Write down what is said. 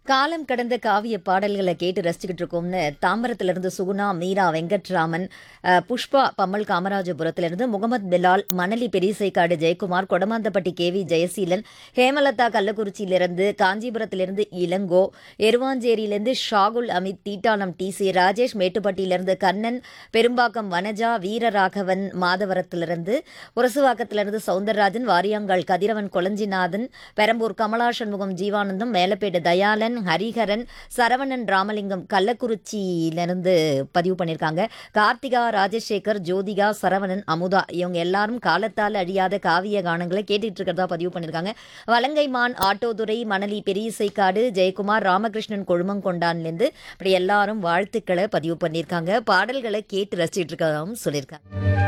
காலம் கடந்த காவிய பாடல்களை கேட்டு ரசிச்சுக்கிட்டு இருக்கோம்னு தாம்பரத்திலிருந்து சுகுணா மீரா வெங்கட்ராமன் அஹ், புஷ்பா பம்மல் காமராஜபுரத்திலிருந்து முகமது பிலால் மணலி பெரியசைக்காடு ஜெயக்குமார் கொடமாந்தப்பட்டி கே வி ஜெயசீலன் ஹேமலதா கள்ளக்குறிச்சியிலிருந்து காஞ்சிபுரத்திலிருந்து இளங்கோ எருவாஞ்சேரியிலிருந்து ஷாகுல் அமித் தீட்டானம் டி சி ராஜேஷ் மேட்டுப்பட்டியிலிருந்து கண்ணன் பெரும்பாக்கம் வனஜா வீரராகவன் மாதவரத்திலிருந்து உரசுவாக்கத்திலிருந்து சவுந்தரராஜன் வாரியாங்கால் கதிரவன் கொளஞ்சிநாதன் பெரம்பூர் கமலா சண்முகம் ஜீவானந்தம் மேலப்பேடு தயாளன் ஹரிஹரன் சரவணன் ராமலிங்கம் கள்ளக்குறிச்சியிலிருந்து பதிவு பண்ணியிருக்காங்க கார்த்திகா ராஜசேகர் ஜோதிகா சரவணன் அமுதா இவங்க எல்லாரும் காலத்தால் அழியாத காவிய கானங்களை கேட்டுட்டு இருக்கிறதா பதிவு பண்ணியிருக்காங்க வலங்கைமான் ஆட்டோதுரை மணலி பெரியசைக்காடு ஜெயக்குமார் ராமகிருஷ்ணன் கொழுமங்கொண்டான்லேருந்து இப்படி எல்லாரும் வாழ்த்துக்களை பதிவு பண்ணியிருக்காங்க பாடல்களை கேட்டு ரசிச்சிட்டு இருக்கதாகவும் சொல்லியிருக்காங்க